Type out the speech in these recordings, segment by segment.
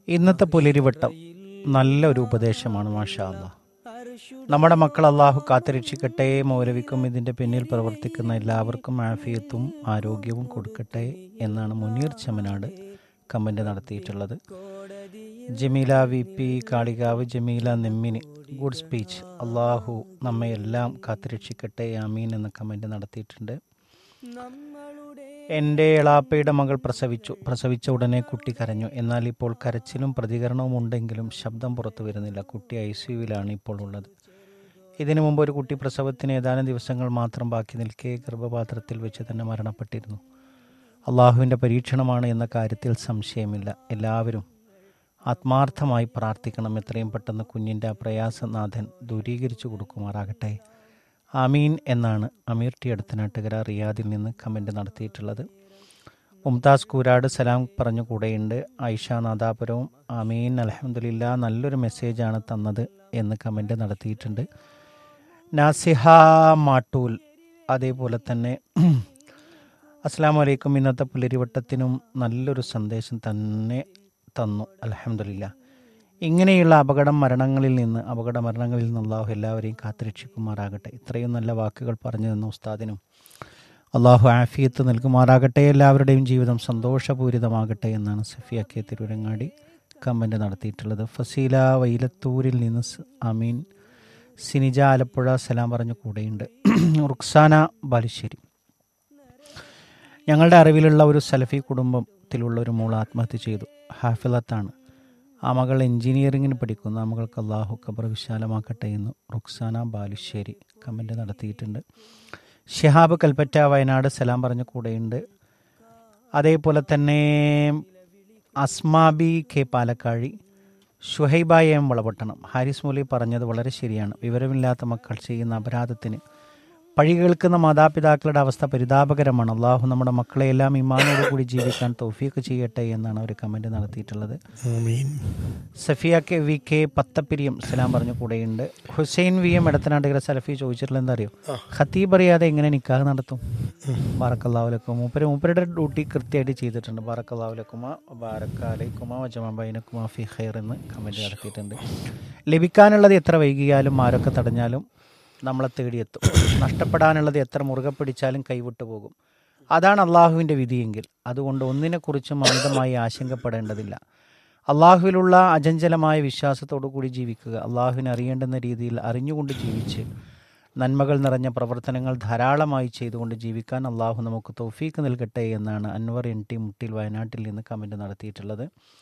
ഇന്നത്തെ പുലരിവട്ടം നല്ലൊരു ഉപദേശമാണ് മാഷാ അല്ലാ നമ്മുടെ മക്കൾ അള്ളാഹു കാത്തുരക്ഷിക്കട്ടെ മൗലവിക്കും ഇതിൻ്റെ പിന്നിൽ പ്രവർത്തിക്കുന്ന എല്ലാവർക്കും ആഫിയത്തും ആരോഗ്യവും കൊടുക്കട്ടെ എന്നാണ് മുനീർ ചമനാട് കമൻ്റ് നടത്തിയിട്ടുള്ളത് ജമീല വി പി കാളികാവ് ജമീല നെമ്മിന് ഗുഡ് സ്പീച്ച് അള്ളാഹു നമ്മെ എല്ലാം കാത്തുരക്ഷിക്കട്ടെ ആമീൻ എന്ന കമൻ്റ് നടത്തിയിട്ടുണ്ട് എൻ്റെ എളാപ്പയുടെ മകൾ പ്രസവിച്ചു പ്രസവിച്ച ഉടനെ കുട്ടി കരഞ്ഞു എന്നാൽ ഇപ്പോൾ കരച്ചിലും പ്രതികരണവും ഉണ്ടെങ്കിലും ശബ്ദം പുറത്തു വരുന്നില്ല കുട്ടി ഐ സിയുവിലാണ് ഇപ്പോൾ ഉള്ളത് ഇതിനു മുമ്പ് ഒരു കുട്ടി പ്രസവത്തിന് ഏതാനും ദിവസങ്ങൾ മാത്രം ബാക്കി നിൽക്കെ ഗർഭപാത്രത്തിൽ വെച്ച് തന്നെ മരണപ്പെട്ടിരുന്നു അള്ളാഹുവിൻ്റെ പരീക്ഷണമാണ് എന്ന കാര്യത്തിൽ സംശയമില്ല എല്ലാവരും ആത്മാർത്ഥമായി പ്രാർത്ഥിക്കണം എത്രയും പെട്ടെന്ന് കുഞ്ഞിൻ്റെ ആ പ്രയാസനാഥൻ ദൂരീകരിച്ചു കൊടുക്കുമാറാകട്ടെ ആമീൻ എന്നാണ് അമീർ ടി അടുത്തനാട്ടുകര റിയാദിൽ നിന്ന് കമൻ്റ് നടത്തിയിട്ടുള്ളത് മുംതാസ് കൂരാട് സലാം പറഞ്ഞു കൂടെയുണ്ട് ഐഷ നാദാപുരവും ആമീൻ അലഹമുല്ല നല്ലൊരു മെസ്സേജാണ് തന്നത് എന്ന് കമൻ്റ് നടത്തിയിട്ടുണ്ട് നാസിഹ മാട്ടൂൽ അതേപോലെ തന്നെ അസ്സാം വലൈക്കും ഇന്നത്തെ പുലരിവട്ടത്തിനും നല്ലൊരു സന്ദേശം തന്നെ തന്നു അലഹമില്ല ഇങ്ങനെയുള്ള അപകട മരണങ്ങളിൽ നിന്ന് അപകട മരണങ്ങളിൽ നിന്ന് അള്ളാഹു എല്ലാവരെയും കാത്തുരക്ഷിക്കുമാറാകട്ടെ ഇത്രയും നല്ല വാക്കുകൾ പറഞ്ഞു തന്ന ഉസ്താദിനും അള്ളാഹു ആഫിയത്ത് നൽകുമാറാകട്ടെ എല്ലാവരുടെയും ജീവിതം സന്തോഷപൂരിതമാകട്ടെ എന്നാണ് സഫിയ കെ തിരുവരങ്ങാടി കമൻ്റ് നടത്തിയിട്ടുള്ളത് ഫസീല വൈലത്തൂരിൽ നിന്ന് സ് അമീൻ സിനിജ ആലപ്പുഴ സലാം പറഞ്ഞു കൂടെയുണ്ട് റുക്സാന ബാലുശ്ശേരി ഞങ്ങളുടെ അറിവിലുള്ള ഒരു സലഫി കുടുംബത്തിലുള്ള ഒരു മോൾ ആത്മഹത്യ ചെയ്തു ഹാഫിലത്താണ് ആ മകൾ എഞ്ചിനീയറിങ്ങിന് പഠിക്കുന്നു ആ മകൾക്ക് അള്ളാഹു ഖബർ വിശാലമാക്കട്ടെ എന്ന് റുക്സാന ബാലുശ്ശേരി കമൻ്റ് നടത്തിയിട്ടുണ്ട് ഷിഹാബ് കൽപ്പറ്റ വയനാട് സലാം പറഞ്ഞ കൂടെയുണ്ട് അതേപോലെ തന്നെ അസ്മാബി കെ പാലക്കാഴി ഷുഹൈബായ എം വളപട്ടണം ഹാരിസ് മൗലി പറഞ്ഞത് വളരെ ശരിയാണ് വിവരമില്ലാത്ത മക്കൾ ചെയ്യുന്ന അപരാധത്തിന് പഴി കേൾക്കുന്ന മാതാപിതാക്കളുടെ അവസ്ഥ പരിതാപകരമാണ് അള്ളാഹു നമ്മുടെ മക്കളെയെല്ലാം ഇമാനോട് കൂടി ജീവിക്കാൻ തൗഫീക്ക് ചെയ്യട്ടെ എന്നാണ് അവർ കമൻറ്റ് നടത്തിയിട്ടുള്ളത് ആമീൻ Safiya K V K Pathappiriyam സലാം പറഞ്ഞു കൂടെയുണ്ട് ഹുസൈൻ വി എം എടത്തനാട്ടുകര സലഫി ചോദിച്ചിട്ടുള്ള എന്താ അറിയോ ഖത്തീബ് അറിയാതെ എങ്ങനെ നിക്കാഹ് നടത്തും ബാറക്കല്ലാവുലക്കുമ മൂപ്പര് മൂപ്പരുടെ ഡ്യൂട്ടി കൃത്യമായിട്ട് ചെയ്തിട്ടുണ്ട് ബാറക്കല്ലാവുലക്കുമ ബാറക്കാലൈക്കുമ വജമബൈനക്കുമ ഫി ഖൈർ എന്ന് കമൻറ്റ് നടത്തിയിട്ടുണ്ട് ലഭിക്കാനുള്ളത് എത്ര വൈകിയാലും ആരൊക്കെ തടഞ്ഞാലും നമ്മളെ തേടിയെത്തും നഷ്ടപ്പെടാനുള്ളത് എത്ര മുറുകെ പിടിച്ചാലും കൈവിട്ടു പോകും അതാണ് അള്ളാഹുവിൻ്റെ വിധിയെങ്കിൽ അതുകൊണ്ട് ഒന്നിനെക്കുറിച്ചും അമിതമായി ആശങ്കപ്പെടേണ്ടതില്ല അള്ളാഹുവിലുള്ള അചഞ്ചലമായ വിശ്വാസത്തോടു കൂടി ജീവിക്കുക അള്ളാഹുവിനെ അറിയേണ്ടുന്ന രീതിയിൽ അറിഞ്ഞുകൊണ്ട് ജീവിച്ച് നന്മകൾ നിറഞ്ഞ പ്രവർത്തനങ്ങൾ ധാരാളമായി ചെയ്തുകൊണ്ട് ജീവിക്കാൻ അള്ളാഹു നമുക്ക് തൗഫീക്ക് നൽകട്ടെ എന്നാണ് അൻവർ എൻ ടി മുട്ടിൽ വയനാട്ടിൽ നിന്ന് കമൻറ്റ് നടത്തിയിട്ടുള്ളത്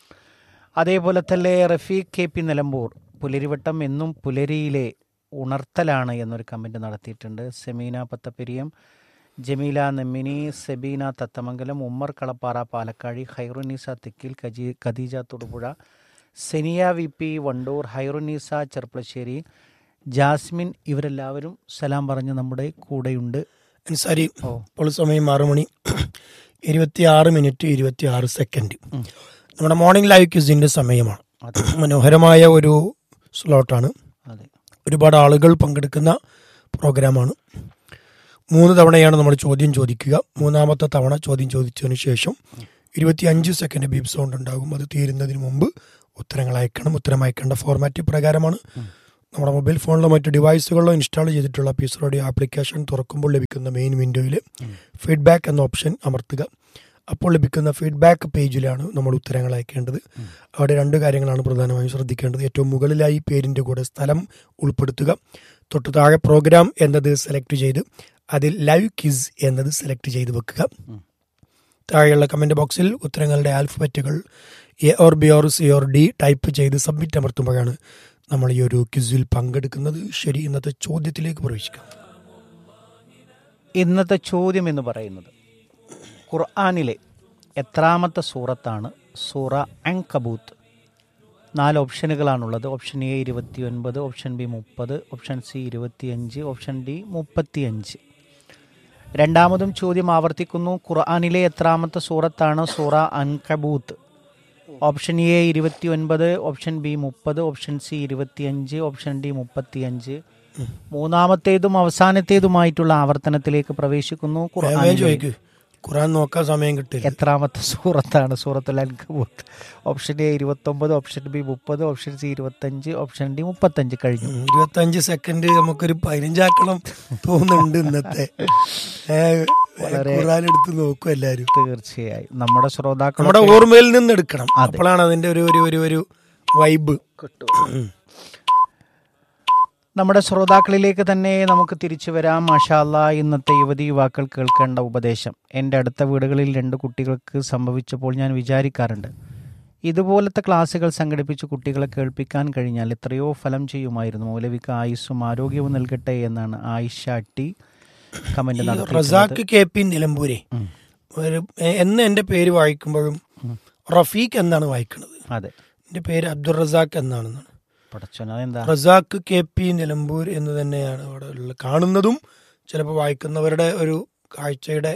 അതേപോലെ തന്നെ റഫീഖ് കെ പി നിലമ്പൂർ പുലരിവട്ടം എന്നും പുലരിയിലെ ഉണർത്തലാണ് എന്നൊരു കമൻറ്റ് നടത്തിയിട്ടുണ്ട് സെമീന പത്തപ്പെരിയം ജമീല നെമ്മിനി സെബീന തത്തമംഗലം ഉമ്മർ കളപ്പാറ പാലക്കാഴി ഹൈറുനീസ തെക്കിൽ കജി ഖദീജ തൊടുപുഴ സെനിയ വി പി വണ്ടൂർ ഹൈറുനീസ ചെർപ്പളശ്ശേരി ജാസ്മിൻ ഇവരെല്ലാവരും സലാം പറഞ്ഞ് നമ്മുടെ കൂടെയുണ്ട് അൻസാരി ഓ ഇപ്പോൾ സമയം ആറ് മണി ഇരുപത്തി ആറ് മിനിറ്റ് ഇരുപത്തി ആറ് സെക്കൻഡ് നമ്മുടെ മോർണിംഗ് ലൈവ് ക്യൂസിന്റെ സമയമാണ് അതെ മനോഹരമായ ഒരു സ്ലോട്ടാണ് അതെ ഒരുപാട് ആളുകൾ പങ്കെടുക്കുന്ന പ്രോഗ്രാമാണ് മൂന്ന് തവണയാണ് നമ്മൾ ചോദ്യം ചോദിക്കുക മൂന്നാമത്തെ തവണ ചോദ്യം ചോദിച്ചതിന് ശേഷം ഇരുപത്തിയഞ്ച് സെക്കൻഡ് ബീപ് സൗണ്ട് ഉണ്ടാകും അത് തീരുന്നതിന് മുമ്പ് ഉത്തരങ്ങൾ അയക്കണം ഉത്തരം അയക്കേണ്ട ഫോർമാറ്റ് പ്രകാരമാണ് നമ്മുടെ മൊബൈൽ ഫോണിലോ മറ്റു ഡിവൈസുകളിലോ ഇൻസ്റ്റാൾ ചെയ്തിട്ടുള്ള പീസ് റേഡിയോ ആപ്ലിക്കേഷൻ തുറക്കുമ്പോൾ ലഭിക്കുന്ന മെയിൻ വിൻഡോയിൽ ഫീഡ്ബാക്ക് എന്ന ഓപ്ഷൻ അമർത്തുക അപ്പോൾ ലഭിക്കുന്ന ഫീഡ്ബാക്ക് പേജിലാണ് നമ്മൾ ഉത്തരങ്ങൾ അയക്കേണ്ടത് അവിടെ രണ്ട് കാര്യങ്ങളാണ് പ്രധാനമായും ശ്രദ്ധിക്കേണ്ടത് ഏറ്റവും മുകളിലായി പേരിൻ്റെ കൂടെ സ്ഥലം ഉൾപ്പെടുത്തുക തൊട്ടു താഴെ പ്രോഗ്രാം എന്നത് സെലക്ട് ചെയ്ത് അതിൽ ലൈവ് കിസ് എന്നത് സെലക്ട് ചെയ്ത് വെക്കുക താഴെയുള്ള കമൻറ്റ് ബോക്സിൽ ഉത്തരങ്ങളുടെ ആൽഫബറ്റുകൾ A or B or C or D type ചെയ്ത് സബ്മിറ്റ് അമർത്തുമ്പോഴാണ് നമ്മൾ ഈ ഒരു ക്വിസിൽ പങ്കെടുക്കുന്നത് ശരി ഇന്നത്തെ ചോദ്യത്തിലേക്ക് പ്രവേശിക്കാം ഇന്നത്തെ ചോദ്യം എന്ന് പറയുന്നത് ഖുർആാനിലെ എത്രാമത്തെ സൂറത്താണ് സൂറ അങ്കബൂത്ത് നാല് ഓപ്ഷനുകളാണുള്ളത് ഓപ്ഷൻ എ ഇരുപത്തി ഒൻപത് ഓപ്ഷൻ ബി മുപ്പത് ഓപ്ഷൻ സി ഇരുപത്തിയഞ്ച് ഓപ്ഷൻ ഡി മുപ്പത്തിയഞ്ച് രണ്ടാമതും ചോദ്യം ആവർത്തിക്കുന്നു ഖുർആാനിലെ എത്രാമത്തെ സൂറത്താണ് സൂറ അൻകബൂത്ത് ഓപ്ഷൻ എ ഇരുപത്തി ഒൻപത് ഓപ്ഷൻ ബി മുപ്പത് ഓപ്ഷൻ സി ഇരുപത്തിയഞ്ച് ഓപ്ഷൻ ഡി മുപ്പത്തിയഞ്ച് മൂന്നാമത്തേതും അവസാനത്തേതുമായിട്ടുള്ള ആവർത്തനത്തിലേക്ക് പ്രവേശിക്കുന്നു വേഗം ഖുർആനിലെ ചോദിക്ക് ഖുറാൻ നോക്കാൻ സമയം കിട്ടില്ല എത്രാമത്തെ സൂറത്താണ് സൂറത്തുൽ അൻകബൂത്ത് ഓപ്ഷൻ എ ഇരുപത്തൊമ്പത് ഓപ്ഷൻ ബി മുപ്പത് ഓപ്ഷൻ സി ഇരുപത്തഞ്ച് ഓപ്ഷൻ ഡി മുപ്പത്തഞ്ച് കഴിഞ്ഞു ഉം, ഇരുപത്തഞ്ച് സെക്കൻഡ് നമുക്കൊരു പതിനഞ്ചാക്കണം തോന്നുന്നുണ്ട് ഇന്നത്തെ ഏ, ഖുറാൻ എടുത്ത് നോക്കും എല്ലാരും തീർച്ചയായും നമ്മുടെ ശ്രോതാക്കൾ നമ്മുടെ ഓർമ്മയിൽ നിന്ന് എടുക്കണം അപ്പോഴാണ് അതിന്റെ ഒരു ഒരു ഒരു ഒരു വൈബ് നമ്മുടെ ശ്രോതാക്കളിലേക്ക് തന്നെ നമുക്ക് തിരിച്ചു വരാം മാഷാല്ല ഇന്നത്തെ യുവതി യുവാക്കൾ കേൾക്കേണ്ട ഉപദേശം എൻ്റെ അടുത്ത വീടുകളിൽ രണ്ട് കുട്ടികൾക്ക് സംഭവിച്ചപ്പോൾ ഞാൻ വിചാരിക്കാറുണ്ട് ഇതുപോലത്തെ ക്ലാസ്സുകൾ സംഘടിപ്പിച്ച് കുട്ടികളെ കേൾപ്പിക്കാൻ കഴിഞ്ഞാൽ എത്രയോ ഫലം ചെയ്യുമായിരുന്നു മൗലവിക്ക് ആയുസ്സും ആരോഗ്യവും നൽകട്ടെ എന്നാണ് ആയിഷ ടി കമന്റ് നടത്തിയിട്ടുള്ളത് റസാഖ് കെ പി നിലമ്പൂരെ ഉം. ഒരു എ- എന്ന് എന്റെ പേര് വായിക്കുമ്പോഴും റഫീഖ് എന്നാണ് വായിക്കുന്നത് അതെ എന്റെ പേര് അബ്ദുൾ റസാഖ് എന്നാണെന്നാണ് പടച്ചോൻ അതെന്താ റസാഖ് കെ പി നിലമ്പൂർ എന്ന് തന്നെയാണ് അവിടെ ഉള്ള കാണുന്നതും ചിലപ്പോൾ വായിക്കുന്നവരുടെ ഒരു കാഴ്ചയുടെ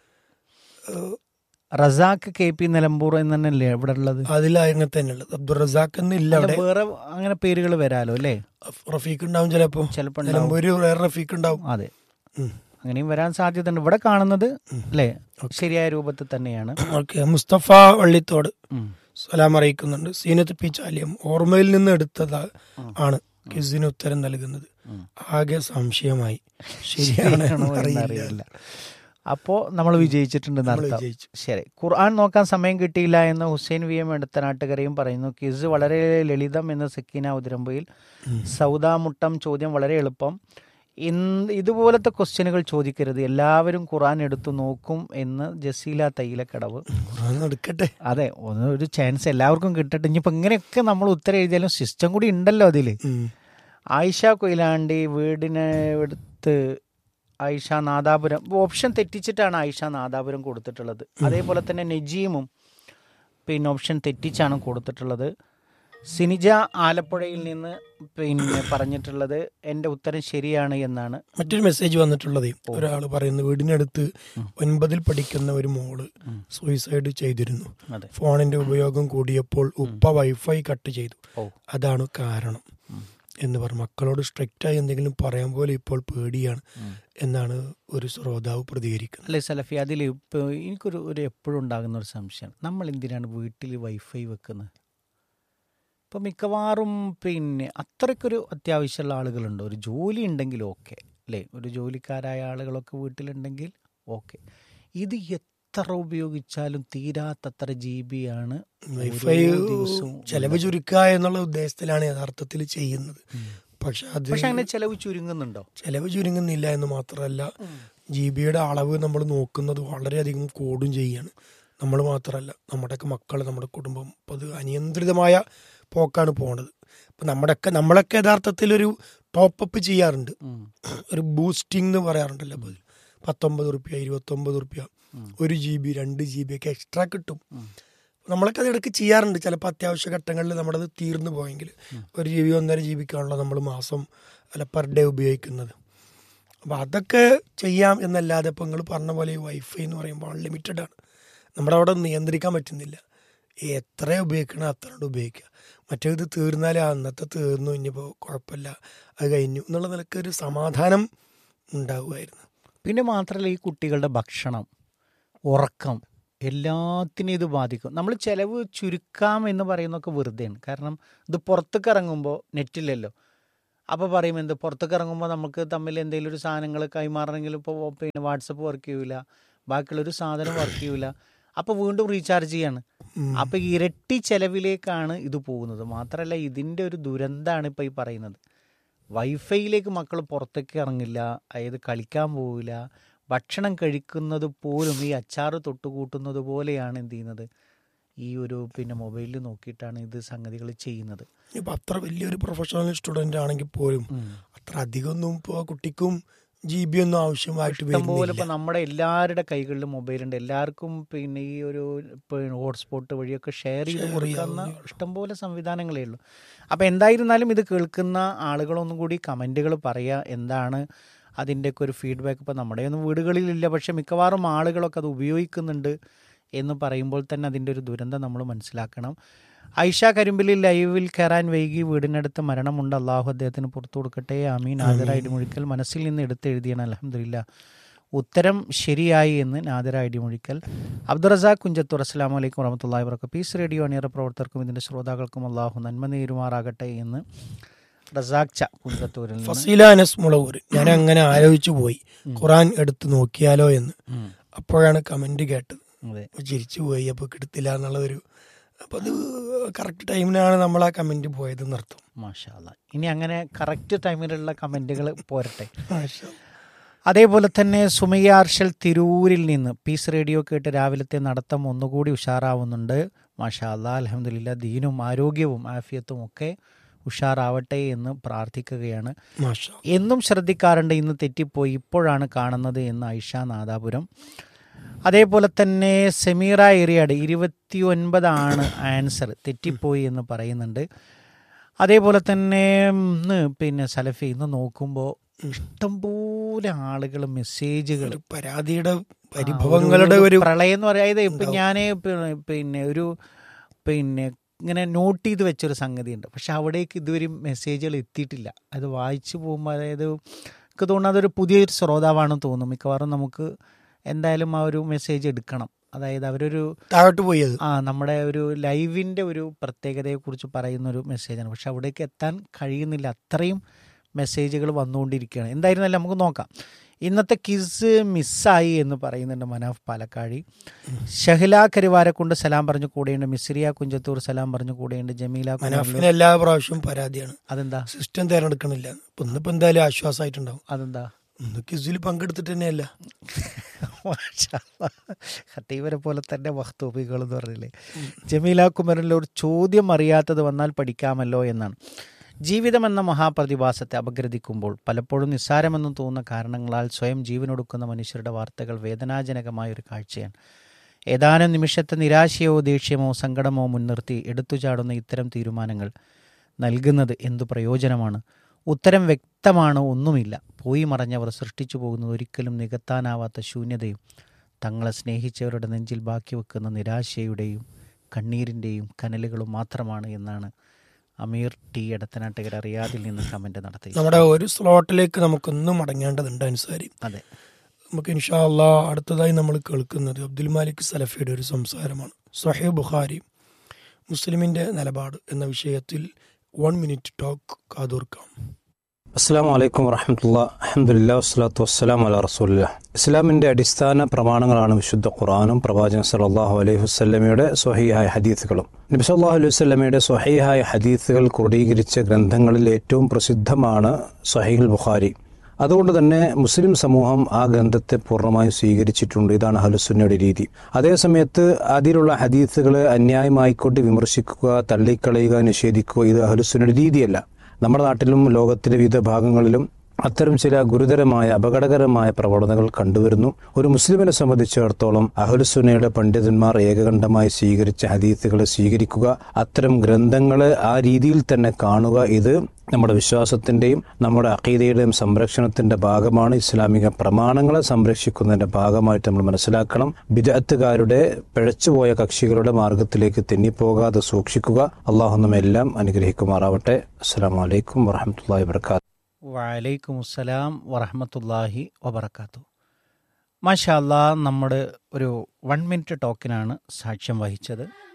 റസാഖ് കെ പി നിലമ്പൂർ എന്ന് തന്നെയല്ലേ ഇവിടെ ഉള്ളത് അതിൽ അങ്ങനെ തന്നെയുള്ളത് അബ്ദുൾ റസാഖ് എന്നില്ല അവിടെ വേറെ അങ്ങനെ പേരുകൾ വരാലോ അല്ലേ റഫീഖ് ഉണ്ടാവും ചിലപ്പോ ചിലപ്പോൾ ഉണ്ടാവും. നിലമ്പൂര് വേറെ റഫീഖ് ഉണ്ടാവും അതെ ഉം. അങ്ങനെയും വരാൻ സാധ്യതയുണ്ട് ഇവിടെ കാണുന്നത് അല്ലേ ശരിയായ രൂപത്തിൽ തന്നെയാണ് ഓക്കെ മുസ്തഫ വള്ളിത്തോട് ഉം. സലാം അറിയിക്കുന്നുണ്ട് സീനത്ത് പി ചാലിയം ഓർമ്മയിൽ നിന്ന് എടുത്തത് ആണ് ക്വിസിന് ഉത്തരം നൽകുന്നത് ആകെ സംശയമായി ശരിയാണ് ശരിയാണോ അറിയില്ല എന്നറിയില്ല അപ്പോ നമ്മൾ വിജയിച്ചിട്ടുണ്ട് നമ്മൾ നടത്താം വിജയിച്ചു ശരി ഖുർആൻ നോക്കാൻ സമയം കിട്ടിയില്ല എന്ന് ഹുസൈൻ വി എം എടുത്തനാട്ടുകരയും പറയുന്നു ക്വിസ് വളരെ ലളിതം എന്ന് സക്കീന ഉതിരമ്പയിൽ സൗദ മുട്ടം ചോദ്യം വളരെ എളുപ്പം ഇന്ന് ഇതുപോലത്തെ ക്വസ്റ്റ്യനുകൾ ചോദിക്കരുത് എല്ലാവരും ഖുർആൻ എടുത്തു നോക്കും എന്ന് ജസീല തൈലക്കടവ് ഖുർആൻ എടുക്കട്ടെ അതെ ഒന്ന് ഒരു ചാൻസ് എല്ലാവർക്കും കിട്ടട്ടെ ഇനിയിപ്പോൾ ഇങ്ങനെയൊക്കെ നമ്മൾ ഉത്തരം എഴുതിയാലും സിസ്റ്റം കൂടി ഉണ്ടല്ലോ അതിൽ ഉം. ആയിഷ കൊയിലാണ്ടി വീടിന് എടുത്ത് ആയിഷ നാദാപുരം ഓപ്ഷൻ തെറ്റിച്ചിട്ടാണ് ആയിഷ നാദാപുരം കൊടുത്തിട്ടുള്ളത് അതേപോലെ തന്നെ നജീമും പിന്നെ ഓപ്ഷൻ തെറ്റിച്ചാണ് കൊടുത്തിട്ടുള്ളത് സിനിജ ആലപ്പുഴയിൽ നിന്ന് പിന്നെ പറഞ്ഞിട്ടുള്ളത് എൻ്റെ ഉത്തരം ശരിയാണ് എന്നാണ് മറ്റൊരു മെസ്സേജ് വന്നിട്ടുള്ളത് ഒരാൾ പറയുന്നു വീടിനടുത്ത് ഒൻപതിൽ പഠിക്കുന്ന ഒരു മോള് സൂയിസൈഡ് ചെയ്തിരുന്നു അതെ ഫോണിന്റെ ഉപയോഗം കൂടിയപ്പോൾ ഉപ്പ വൈഫൈ കട്ട് ചെയ്തു ഓ അതാണ് കാരണം എന്ന് പറഞ്ഞു മക്കളോട് സ്ട്രിക്റ്റ് ആയി എന്തെങ്കിലും പറയാൻ പോലെ ഇപ്പോൾ പേടിയാണ് എന്നാണ് ഒരു ശ്രോതാവ് പ്രതികരിക്കുന്നത് അല്ലെ സലഫി അതിൽ ഇപ്പോൾ എനിക്കൊരു ഒരു എപ്പോഴും ഉണ്ടാകുന്ന ഒരു സംശയം നമ്മൾ എന്തിനാണ് വീട്ടിൽ വൈഫൈ വെക്കുന്നത് ഇപ്പം മിക്കവാറും പിന്നെ അത്രയ്ക്കൊരു അത്യാവശ്യമുള്ള ആളുകളുണ്ട് ഒരു ജോലി ഉണ്ടെങ്കിൽ ഓക്കെ അല്ലേ ഒരു ജോലിക്കാരായ ആളുകളൊക്കെ വീട്ടിലുണ്ടെങ്കിൽ ഓക്കെ ഇത് എത്ര ഉപയോഗിച്ചാലും തീരാത്തത്ര ജി ബി ആണ് വൈഫൈ ഓരോ ദിവസവും ചെലവ് ചുരുക്കുക എന്നുള്ള ഉദ്ദേശത്തിലാണ് യഥാർത്ഥത്തിൽ ചെയ്യുന്നത് പക്ഷെ അത് പക്ഷെ അങ്ങനെ ചെലവ് ചുരുങ്ങുന്നുണ്ടോ ചെലവ് ചുരുങ്ങുന്നില്ല എന്ന് മാത്രമല്ല ജി ബിയുടെ അളവ് നമ്മൾ നോക്കുന്നത് വളരെയധികം കൂടും ചെയ്യാണ് നമ്മൾ മാത്രമല്ല നമ്മുടെയൊക്കെ മക്കൾ നമ്മുടെ കുടുംബം അപ്പോൾ അത് അനിയന്ത്രിതമായ പോക്കാണ് പോണത് അപ്പം നമ്മുടെയൊക്കെ നമ്മളൊക്കെ യഥാർത്ഥത്തിൽ ഒരു ടോപ്പ് അപ്പ് ചെയ്യാറുണ്ട് ഉം. ഒരു ബൂസ്റ്റിംഗ് എന്ന് പറയാറുണ്ടല്ലോ അപ്പോൾ പത്തൊമ്പത് റുപ്യ ഇരുപത്തൊമ്പത് റുപ്യ ഒരു ജി ബി രണ്ട് ജി ബി ഒക്കെ എക്സ്ട്രാ കിട്ടും നമ്മളൊക്കെ അത് ഇടയ്ക്ക് ചെയ്യാറുണ്ട് ചിലപ്പോൾ അത്യാവശ്യ ഘട്ടങ്ങളിൽ നമ്മുടേത് തീർന്നു പോയെങ്കിൽ ഒരു ജി ബി ഒന്നര ജി ബിക്കാണല്ലോ നമ്മൾ മാസം അല്ല പെർ ഡേ ഉപയോഗിക്കുന്നത് അപ്പോൾ അതൊക്കെ ചെയ്യാം എന്നല്ലാതെ ഇപ്പോൾ നിങ്ങൾ പറഞ്ഞ പോലെ ഈ വൈഫൈ എന്ന് പറയുമ്പോൾ അൺലിമിറ്റഡ് ആണ് നമ്മുടെ അവിടെ നിയന്ത്രിക്കാൻ പറ്റുന്നില്ല എത്ര ഉപയോഗിക്കണം അത്ര ഉപയോഗിക്കുക മറ്റേത് തീർന്നാൽ ആ അന്നത്തെ തീർന്നു ഇനിയിപ്പോൾ കുഴപ്പമില്ല അത് കഴിഞ്ഞു എന്നുള്ള നിലക്ക് ഒരു സമാധാനം ഉണ്ടാവുമായിരുന്നു പിന്നെ മാത്രമല്ല ഈ കുട്ടികളുടെ ഭക്ഷണം ഉറക്കം എല്ലാത്തിനും ഇത് ബാധിക്കും നമ്മൾ ചിലവ് ചുരുക്കാം എന്ന് പറയുന്നതൊക്കെ വെറുതെയാണ് കാരണം ഇത് പുറത്തേക്ക് ഇറങ്ങുമ്പോൾ നെറ്റില്ലല്ലോ അപ്പോൾ പറയും എന്ത് പുറത്തേക്ക് ഇറങ്ങുമ്പോൾ നമുക്ക് തമ്മിൽ എന്തെങ്കിലും ഒരു സാധനങ്ങൾ കൈമാറണമെങ്കിൽ ഇപ്പോൾ പിന്നെ വാട്സപ്പ് വർക്ക് ചെയ്യൂല ബാക്കിയുള്ളൊരു സാധനം വർക്ക് ചെയ്യൂല അപ്പോൾ വീണ്ടും റീചാർജ് ചെയ്യാണ് അപ്പോൾ ഇരട്ടി ചെലവിലേക്കാണ് ഇത് പോകുന്നത് മാത്രമല്ല ഇതിൻ്റെ ഒരു ദുരന്തമാണ് ഇപ്പോൾ ഈ പറയുന്നത് വൈഫൈയിലേക്ക് മക്കൾ പുറത്തേക്ക് ഇറങ്ങില്ല അതായത് കളിക്കാൻ പോവില്ല ഭക്ഷണം കഴിക്കുന്നത് പോലും ഈ അച്ചാറ് തൊട്ടുകൂട്ടുന്നത് പോലെയാണ് എന്ത് ചെയ്യുന്നത് ഈ ഒരു പിന്നെ മൊബൈലിൽ നോക്കിയിട്ടാണ് ഇത് സംഗതികൾ ചെയ്യുന്നത് ഇപ്പം അത്ര വലിയൊരു പ്രൊഫഷണൽ സ്റ്റുഡൻ്റ് ആണെങ്കിൽ പോലും അത്ര അധികമൊന്നും ഇപ്പോൾ ആ കുട്ടിക്കും ജി ബി ഒന്നും ആവശ്യമായിട്ട് ഇഷ്ടംപോലെ വരുന്നില്ല ഇപ്പം നമ്മുടെ എല്ലാവരുടെ കൈകളിലും മൊബൈലുണ്ട് എല്ലാവർക്കും പിന്നെ ഈ ഒരു ഹോട്ട്സ്പോട്ട് വഴിയൊക്കെ ഷെയർ ചെയ്ത് Share കൊടുക്കുന്ന ചെയ്യാവുന്നേ ഇഷ്ടംപോലെ സംവിധാനങ്ങളേ ഉള്ളൂ അപ്പോൾ എന്തായിരുന്നാലും ഇത് കേൾക്കുന്ന ആളുകളൊന്നും കൂടി കമൻറ്റുകൾ പറയുക എന്താണ് അതിൻ്റെയൊക്കെ ഒരു ഫീഡ്ബാക്ക് ഇപ്പോൾ നമ്മുടെയൊന്നും വീടുകളിലില്ല പക്ഷെ മിക്കവാറും ആളുകളൊക്കെ അത് ഉപയോഗിക്കുന്നുണ്ട് എന്ന് പറയുമ്പോൾ തന്നെ അതിൻ്റെ ഒരു ദുരന്തം നമ്മൾ മനസ്സിലാക്കണം ഐഷ കരിമ്പിലിൽ ലൈവിൽ കയറാൻ വൈകി വീടിനടുത്ത് മരണമുണ്ട് അള്ളാഹു അദ്ദേഹത്തിന് പുറത്തു കൊടുക്കട്ടെ ആമീൻ ആദരായിട്ട് മുഴിക്കൽ മനസ്സിൽ നിന്ന് എടുത്തെഴുതിയാണ് അലഹമില്ല ഉത്തരം ശരിയായി എന്ന് നാദിര ഇടിമൊഴിക്കൽ അബ്ദുറസാഖ് കുഞ്ചത്തൂർ അസ്സാം വലൈക്കും വറഹമത്തല്ലാഹി വർക്ക പീസ് റേഡിയോ അണിയറ പ്രവർത്തകർക്കും ഇതിൻ്റെ ശ്രോതാക്കൾക്കും അള്ളാഹു നന്മ നേരുമാറാകട്ടെ എന്ന് റസാഖ് ച കുഞ്ചത്തൂരിൽ നിന്ന് ഫസീല അനസ് മുളവൂർ ഞാൻ അങ്ങനെ ആലോചിച്ചു പോയി ഖുറാൻ എടുത്ത് നോക്കിയാലോ എന്ന് ഉം. അപ്പോഴാണ് കമന്റ് കേട്ടത് അതെ അപ്പൊ ചിരിച്ചു പോയി അപ്പൊ കിടത്തില്ല എന്നുള്ളതൊരു അപ്പൊ അത് കറക്റ്റ് ടൈമിനാണ് നമ്മൾ ആ കമന്റ് പോയത് നിർത്തും മാഷാ അല്ലാ. ഇനി അങ്ങനെ കറക്റ്റ് ടൈമിലുള്ള കമൻറ്റുകൾ പോരട്ടെ അതേപോലെ തന്നെ സുമയ്യ അർഷൽ തിരൂരിൽ നിന്ന് പീസ് റേഡിയോ കേട്ട് രാവിലത്തെ നടത്തം ഒന്നുകൂടി ഉഷാറാവുന്നുണ്ട് മാഷാ അല്ലാ അലഹമില്ല ദീനും ആരോഗ്യവും ആഫിയത്തും ഒക്കെ ഉഷാറാവട്ടെ എന്ന് പ്രാർത്ഥിക്കുകയാണ് മാഷാ എന്നും ശ്രദ്ധിക്കാറുണ്ട് ഇന്ന് തെറ്റിപ്പോയി ഇപ്പോഴാണ് കാണുന്നത് എന്ന് ഐഷ നാദാപുരം അതേപോലെ തന്നെ സെമീറ ഏരിയാട് ഇരുപത്തി ഒൻപതാണ് ആൻസർ തെറ്റിപ്പോയി എന്ന് പറയുന്നുണ്ട് അതേപോലെ തന്നെ ഇന്ന് പിന്നെ സലഫി ഇന്ന് നോക്കുമ്പോൾ ഇഷ്ടംപോലെ ആളുകൾ മെസ്സേജുകൾ ഒരു പരാതിയുടെ പരിഭവങ്ങളുടെ ഒരു പ്രളയം എന്ന് പറയുന്നത് ഇപ്പം ഞാൻ പിന്നെ ഒരു പിന്നെ ഇങ്ങനെ നോട്ട് ചെയ്ത് വെച്ചൊരു സംഗതിയുണ്ട് പക്ഷെ അവിടേക്ക് ഇതുവരെ മെസ്സേജുകൾ എത്തിയിട്ടില്ല അത് വായിച്ചു പോകുമ്പോൾ അതായത് എനിക്ക് തോന്നുന്നു അതൊരു പുതിയൊരു ശ്രോതാവാണെന്ന് തോന്നും മിക്കവാറും നമുക്ക് എന്തായാലും ആ ഒരു മെസ്സേജ് എടുക്കണം അതായത് അവരൊരു താഴോട്ട് പോയി അത് ആ നമ്മുടെ ഒരു ലൈവിൻ്റെ ഒരു പ്രത്യേകതയെക്കുറിച്ച് പറയുന്ന ഒരു മെസ്സേജാണ് പക്ഷെ അവിടേക്ക് എത്താൻ കഴിയുന്നില്ല അത്രയും മെസ്സേജുകൾ വന്നുകൊണ്ടിരിക്കുകയാണ് എന്തായിരുന്നാലും നമുക്ക് നോക്കാം ഇന്നത്തെ കിസ് മിസ്സായി എന്ന് പറയുന്നുണ്ട് മനാഫ് പാലക്കാഴി ഷഹ്ല കരുവാരെ കൊണ്ട് സലാം പറഞ്ഞു കൂടെയുണ്ട് മിസ്രിയ കുഞ്ചത്തൂർ സലാം പറഞ്ഞു കൂടെയുണ്ട് ജമീല കുമാരലൂർ. മനാഫിന് എല്ലാ പ്രാവശ്യവും പരാതിയാണ് അതെന്താ സിസ്റ്റം തിരഞ്ഞെടുക്കണില്ല ഇപ്പൊ ഇന്നിപ്പോ എന്തായാലും ആശ്വാസമായിട്ടുണ്ടാവും അതെന്താ ഇന്ന് ക്വിസിൽ പങ്കെടുത്തിട്ട് തന്നെയല്ല ഹത്തീവരെ പോലെ തന്നെ വസ്തൂപികൾ എന്ന് പറഞ്ഞില്ലേ ജമീല കുമരനിൽ ഒരു ചോദ്യം അറിയാത്തത് വന്നാൽ പഠിക്കാമല്ലോ എന്നാണ് ജീവിതം എന്ന മഹാപ്രതിഭാസത്തെ അപഗ്രഥിക്കുമ്പോൾ പലപ്പോഴും നിസ്സാരമെന്ന് തോന്നുന്ന കാരണങ്ങളാൽ സ്വയം ജീവനൊടുക്കുന്ന മനുഷ്യരുടെ വാർത്തകൾ വേദനാജനകമായ ഒരു കാഴ്ചയാണ് ഏതാനും നിമിഷത്തെ നിരാശയോ ദേഷ്യമോ സങ്കടമോ മുൻനിർത്തി എടുത്തുചാടുന്ന ഇത്തരം തീരുമാനങ്ങൾ നൽകുന്നത് എന്തു പ്രയോജനമാണ് ഉത്തരം വ്യക്തമാണ് ഒന്നുമില്ല പോയി മറഞ്ഞവർ സൃഷ്ടിച്ചു പോകുന്നത് ഒരിക്കലും നികത്താനാവാത്ത ശൂന്യതയും തങ്ങളെ സ്നേഹിച്ചവരുടെ നെഞ്ചിൽ ബാക്കി വെക്കുന്ന നിരാശയുടെയും കണ്ണീരിൻ്റെയും കനലുകളും മാത്രമാണ് എന്നാണ് അമീർ ടി എടത്തനാട്ടുകര റിയാദിൽ നിന്ന് കമൻ്റ് നടത്തി നമ്മുടെ ഒരു സ്ലോട്ടിലേക്ക് നമുക്കൊന്നും മടങ്ങേണ്ടതുണ്ട് അനുസാരി അതെ നമുക്ക് ഇൻഷാ അള്ളാ അടുത്തതായി നമ്മൾ കേൾക്കുന്നത് അബ്ദുൽ മാലിക് സലഫിയുടെ ഒരു സംസാരമാണ് സഹേ ബുഖാരി മുസ്ലിമിന്റെ നിലപാട് എന്ന വിഷയത്തിൽ വൺ മിനിറ്റ് ടോക്ക് കാതോർക്കാം അസ്സാം വലൈക്കും വറഹമത്തുള്ള അഹമ്മദില്ല വസ്സലാത്തു വസ്സലാം അല റസൂലില്ല ഇസ്ലാമിൻ്റെ അടിസ്ഥാന പ്രമാണങ്ങളാണ് വിശുദ്ധ ഖുറാനും പ്രവാചകൻ സല്ലല്ലാഹു അലൈഹി വസ്ലമയുടെ സ്വഹീഹായ ഹദീസുകളും നബി സല്ലല്ലാഹു അലൈഹി വസ്ലമയുടെ സ്വഹീഹായ ഹദീസുകൾ ക്രോഡീകരിച്ച ഗ്രന്ഥങ്ങളിൽ ഏറ്റവും പ്രസിദ്ധമാണ് സ്വഹീൽ ബുഖാരി അതുകൊണ്ട് തന്നെ മുസ്ലിം സമൂഹം ആ ഗ്രന്ഥത്തെ പൂർണ്ണമായും സ്വീകരിച്ചിട്ടുണ്ട് ഇതാണ് ഹലുസുന്നയുടെ രീതി അതേസമയത്ത് അതിലുള്ള ഹദീസുകൾ അന്യായമായിക്കൊണ്ട് വിമർശിക്കുക തള്ളിക്കളയുക നിഷേധിക്കുക ഇത് ഹലുസുന്നയുടെ രീതിയല്ല നമ്മുടെ നാട്ടിലും ലോകത്തിലെ വിവിധ ഭാഗങ്ങളിലും അത്തരം ചില ഗുരുതരമായ അപകടകരമായ പ്രവണതകൾ കണ്ടുവരുന്നു ഒരു മുസ്ലിമിനെ സംബന്ധിച്ചിടത്തോളം അഹുലുസുനയുടെ പണ്ഡിതന്മാർ ഏകകണ്ഠമായി സ്വീകരിച്ച ഹദീസുകളെ സ്വീകരിക്കുക അത്തരം ഗ്രന്ഥങ്ങളെ ആ രീതിയിൽ തന്നെ കാണുക ഇത് നമ്മുടെ വിശ്വാസത്തിന്റെയും നമ്മുടെ അഖീദയുടെയും സംരക്ഷണത്തിന്റെ ഭാഗമാണ് ഇസ്ലാമിക പ്രമാണങ്ങളെ സംരക്ഷിക്കുന്നതിന്റെ ഭാഗമായിട്ട് നമ്മൾ മനസ്സിലാക്കണം ബിദഅത്തുകാരുടെ പിഴച്ചുപോയ കക്ഷികളുടെ മാർഗത്തിലേക്ക് തെന്നിപ്പോകാതെ സൂക്ഷിക്കുക അള്ളാഹു നമ്മെല്ലാം അനുഗ്രഹിക്കുമാറാവട്ടെ അസ്സാം വലൈക്കും വാഹമത്തല്ലാ വാത്തു വലൈക്കും അസ്സലാം വറഹമത്തല്ലാഹി വബർക്കാത്തു മാഷാ അല്ലാ നമ്മുടെ ഒരു വൺ മിനിറ്റ് ടോക്കിനാണ് സാക്ഷ്യം വഹിച്ചത്